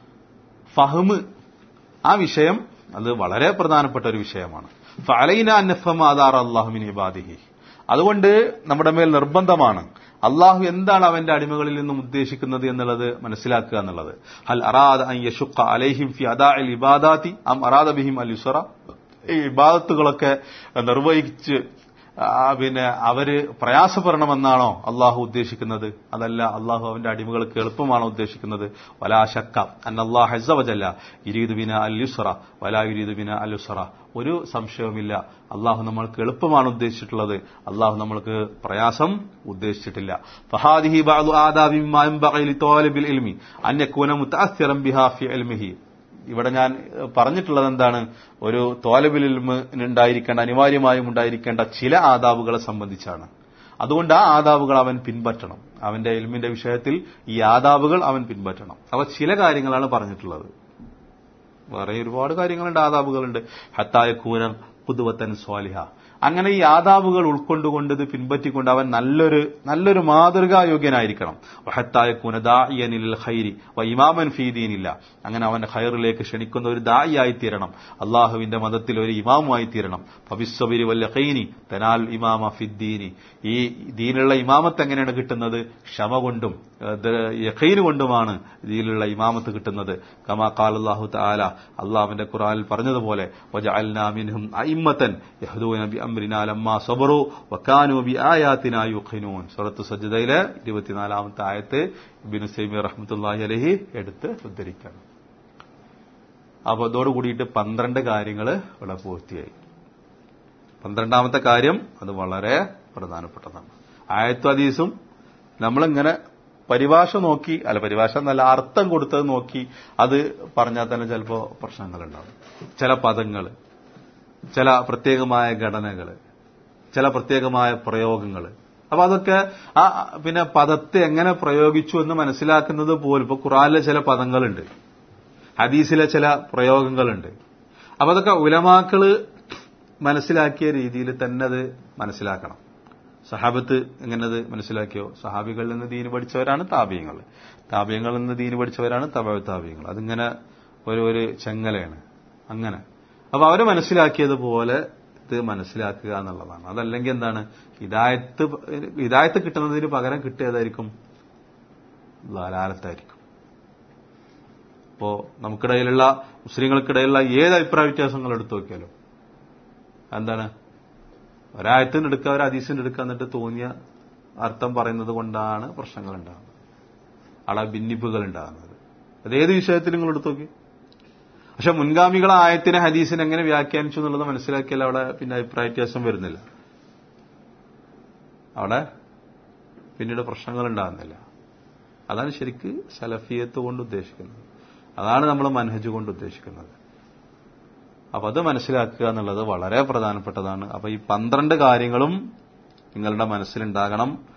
ഫഹമ് ആ വിഷയം അത് വളരെ പ്രധാനപ്പെട്ട ഒരു വിഷയമാണ് ഫലൈന അന്നഫം ആധാർ അള്ളാഹുമിൻ ഇബാദിഹി അതുകൊണ്ട് നമ്മുടെ മേൽ നിർബന്ധമാണ് അള്ളാഹു എന്താണ് അവന്റെ അടിമകളിൽ നിന്നും ഉദ്ദേശിക്കുന്നത് എന്നുള്ളത് മനസ്സിലാക്കുക എന്നുള്ളത് ഹൽ അറാദ അൻ യഷുക്ക അലൈഹിം ഫി അദാ അൽ ഇബാദാത്തി അം അറാദ ബിഹിം അൽ യുസറ ഈ ഇബാദത്തുകളൊക്കെ നിർവഹിച്ച് പിന്നെ അവര് പ്രയാസപ്പെടണമെന്നാണോ അള്ളാഹു ഉദ്ദേശിക്കുന്നത് അതല്ല അള്ളാഹു അവന്റെ അടിമകൾക്ക് എളുപ്പമാണോ ഉദ്ദേശിക്കുന്നത് വലാ ശക്ക അന്നല്ലാഹ് ഹസവജല്ല ഇരീദ് ബിന അൽ യുസറ വലാ ഇരീദ് ബിന അൽ യുസറ ഒരു സംശയവുമില്ല അള്ളാഹു നമ്മൾക്ക് എളുപ്പമാണ് ഉദ്ദേശിച്ചിട്ടുള്ളത് അള്ളാഹു നമ്മൾക്ക് പ്രയാസം ഉദ്ദേശിച്ചിട്ടില്ല ഫഹാദിഹി ബഅദു ആദാബി മിമ്മ യൻബഗി ലിതാലിബിൽ ഇൽമി അൻ യകൂന മുതഅസ്സിറൻ ബിഹാ ഫി ഇൽമിഹി ഇവിടെ ഞാൻ പറഞ്ഞിട്ടുള്ളത് എന്താണ് ഒരു തോലബിൽ ഉണ്ടായിരിക്കേണ്ട അനിവാര്യമായും ഉണ്ടായിരിക്കേണ്ട ചില ആദാബുകളെ സംബന്ധിച്ചാണ് അതുകൊണ്ട് ആ ആദാബുകൾ അവൻ പിൻപറ്റണം അവന്റെ എൽമിന്റെ വിഷയത്തിൽ ഈ ആദാബുകൾ അവൻ പിൻപറ്റണം അവ ചില കാര്യങ്ങളാണ് പറഞ്ഞിട്ടുള്ളത് വേറെ ഒരുപാട് കാര്യങ്ങളുണ്ട് ആദാബുകളുണ്ട് ഹത്തായ കൂന പുതുവത്തൻ സ്വാലിഹ അങ്ങനെ ഈ ആദാബുകൾ ഉൾക്കൊണ്ടുകൊണ്ട് ഇത് പിൻപറ്റിക്കൊണ്ട് അവൻ നല്ലൊരു നല്ലൊരു മാതൃകായോഗ്യനായിരിക്കണം വഹത്തായ കുനദായനിൽ ഹൈരി വ ഇമാമൻ ഫീദീനില്ല അങ്ങനെ അവൻ ഹൈറിലേക്ക് ക്ഷണിക്കുന്ന ഒരു ദായിയായി തീരണം അള്ളാഹുവിന്റെ മതത്തിൽ ഒരു ഇമാമുമായി തീരണം ഫബിസ്വബിരി വല്ല ഖൈനി തനാൽ ഇമാമ ഫിദ്ദീനി ഈ ദീനുള്ള ഇമാമത്ത് എങ്ങനെയാണ് കിട്ടുന്നത് ക്ഷമ കൊണ്ടും യഖീന് കൊണ്ടുമാണ് ഇതിലുള്ള ഇമാമത്ത് കിട്ടുന്നത് കമാ കാൽ അള്ളാഹു താല അള്ളാഹുവിന്റെ ഖുറാനിൽ പറഞ്ഞതുപോലെ വജഅൽനാമിൻഹും അയിമ്മത്തൻ യഹ്ദൂന ബി അംരിനാ ലമ്മാ സബറു വകാനു ബി ആയാതിനാ യുഖിനൂൻ സൂറത്ത് സജ്ദയിലെ 24ാമത്തെ ആയത്ത് ഇബ്നു സൈമി റഹ്മത്തുള്ളാഹി അലൈഹി എടുത്ത് ഉദ്ധരിക്കണം അപ്പോൾ അതോട് കൂടിയിട്ട് പന്ത്രണ്ട് കാര്യങ്ങൾ ഇവിടെ പൂർത്തിയായി പന്ത്രണ്ടാമത്തെ കാര്യം അത് വളരെ പ്രധാനപ്പെട്ടതാണ് ആയത്തു ഹദീസും നമ്മളിങ്ങനെ പരിഭാഷ നോക്കി അല്ല പരിഭാഷ എന്നല്ല അർത്ഥം കൊടുത്തത് നോക്കി അത് പറഞ്ഞാൽ തന്നെ ചിലപ്പോൾ പ്രശ്നങ്ങളുണ്ടാവും ചില പദങ്ങൾ ചില പ്രത്യേകമായ ഘടനകൾ ചില പ്രത്യേകമായ പ്രയോഗങ്ങൾ അപ്പൊ അതൊക്കെ ആ പിന്നെ പദത്തെ എങ്ങനെ പ്രയോഗിച്ചു എന്ന് മനസ്സിലാക്കുന്നത് പോലും ഇപ്പൊ ഖുറാനിലെ ചില പദങ്ങളുണ്ട് ഹദീസിലെ ചില പ്രയോഗങ്ങളുണ്ട് അപ്പൊ അതൊക്കെ ഉലമാക്കള് മനസ്സിലാക്കിയ രീതിയിൽ തന്നെ അത് മനസ്സിലാക്കണം സഹാബത്ത് എങ്ങനെ അത് മനസ്സിലാക്കിയോ സഹാബികളിൽ നിന്ന് ദീന് പഠിച്ചവരാണ് താപീയങ്ങൾ താപീയങ്ങളിൽ നിന്ന് ദീന് പഠിച്ചവരാണ് തപ താപീയങ്ങൾ അതിങ്ങനെ ഒരു ഒരു ചെങ്ങലയാണ് അങ്ങനെ അപ്പൊ അവര് മനസ്സിലാക്കിയതുപോലെ ഇത് മനസ്സിലാക്കുക എന്നുള്ളതാണ് അതല്ലെങ്കിൽ എന്താണ് ഹിദായത്ത് ഹിദായത്ത് കിട്ടുന്നതിന് പകരം കിട്ടിയതായിരിക്കും ലാലാലത്തായിരിക്കും ഇപ്പോ നമുക്കിടയിലുള്ള മുസ്ലിങ്ങൾക്കിടയിലുള്ള ഏത് അഭിപ്രായ വ്യത്യാസങ്ങൾ എടുത്തു നോക്കിയാലോ എന്താണ് ഒരായത്തിന് എടുക്കുക ഒരു അതീസിന് എടുക്കുക എന്നിട്ട് തോന്നിയ അർത്ഥം പറയുന്നത് കൊണ്ടാണ് പ്രശ്നങ്ങൾ ഉണ്ടാകുന്നത് അവിടെ ഭിന്നിപ്പുകൾ ഉണ്ടാകുന്നത് അത് ഏത് വിഷയത്തിൽ നിങ്ങൾ എടുത്തു നോക്കി പക്ഷെ മുൻഗാമികൾ ആയത്തിനെ ഹദീസിനെ എങ്ങനെ വ്യാഖ്യാനിച്ചു എന്നുള്ളത് മനസ്സിലാക്കിയാൽ അവിടെ പിന്നെ അഭിപ്രായ വ്യത്യാസം വരുന്നില്ല അവിടെ പിന്നീട് പ്രശ്നങ്ങൾ ഉണ്ടാകുന്നില്ല അതാണ് ശരിക്ക് സലഫിയത്ത് കൊണ്ട് ഉദ്ദേശിക്കുന്നത് അതാണ് നമ്മൾ മനഹജ് കൊണ്ട് ഉദ്ദേശിക്കുന്നത് അപ്പൊ അത് മനസ്സിലാക്കുക എന്നുള്ളത് വളരെ പ്രധാനപ്പെട്ടതാണ് അപ്പൊ ഈ പന്ത്രണ്ട് കാര്യങ്ങളും നിങ്ങളുടെ മനസ്സിലുണ്ടാകണം